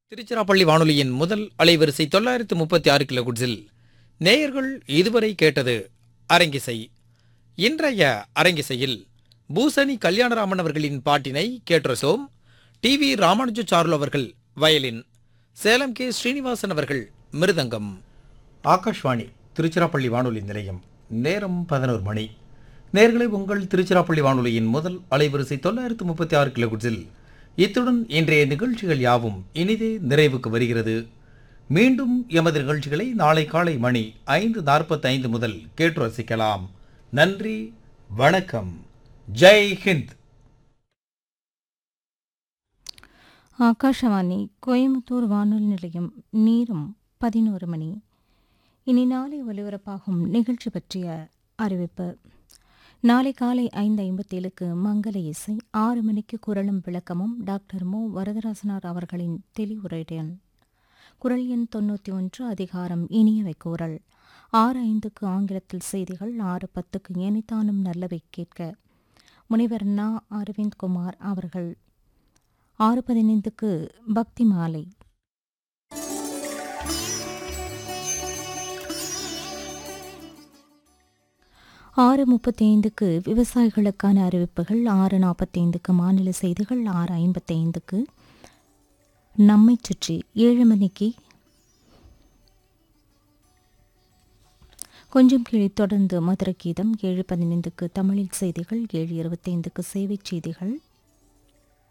திருச்சிராப்பள்ளி வானொலியின் முதல் அலைவரிசை தொள்ளாயிரத்து முப்பத்தி ஆறு கிலோ குட்ஸில் நேயர்கள் இதுவரை கேட்டது அரங்கிசை இன்றைய அரங்கிசையில் பூசணி கல்யாணராமன் அவர்களின் பாட்டினை கேட்ரசோம் டி வி ராமானுஜாச்சாருல் அவர்கள் வயலின் சேலம் கே ஸ்ரீனிவாசன் அவர்கள் மிருதங்கம் ஆகாஷ்வாணி திருச்சிராப்பள்ளி வானொலி நிலையம் நேரம் பதினோரு மணி நேர்களை உங்கள் திருச்சிராப்பள்ளி வானொலியின் முதல் அலைவரிசை தொள்ளாயிரத்து முப்பத்தி ஆறு கிலோ குட்ஸில் இத்துடன் இன்றைய நிகழ்ச்சிகள் யாவும் இனிதே நிறைவுக்கு வருகிறது மீண்டும் எமது நிகழ்ச்சிகளை நாளை காலை மணி ஐந்து நாற்பத்தைந்து முதல் கேட்டு ரசிக்கலாம் நன்றி வணக்கம் ஜெய் ஹிந்த் ஆகாஷவாணி கோயம்புத்தூர் வானொலி நிலையம் நேரம் பதினோரு மணி இனி நாளை ஒலிபரப்பாகும் நிகழ்ச்சி பற்றிய அறிவிப்பு நாளை காலை ஐந்து ஐம்பத்தேழுக்கு மங்கள இசை ஆறு மணிக்கு குரலும் விளக்கமும் டாக்டர் மு வரதராசனார் அவர்களின் தெளிவுரையுடன் குரல் எண் தொண்ணூற்றி ஒன்று அதிகாரம் இனியவை கூறல் ஆறு ஐந்துக்கு ஆங்கிலத்தில் செய்திகள் ஆறு பத்துக்கு ஏனித்தானும் நல்லவை கேட்க முனைவர் நா அரவிந்த் குமார் அவர்கள் ஆறு பதினைந்துக்கு பக்தி மாலை ஆறு முப்பத்தி ஐந்துக்கு விவசாயிகளுக்கான அறிவிப்புகள் ஆறு நாற்பத்தைந்துக்கு மாநில செய்திகள் ஆறு ஐம்பத்தைந்துக்கு நம்மை சுற்றி ஏழு மணிக்கு கொஞ்சம் கீழே தொடர்ந்து மதுர கீதம் ஏழு பதினைந்துக்கு தமிழில் செய்திகள் ஏழு இருபத்தைந்துக்கு சேவைச் செய்திகள்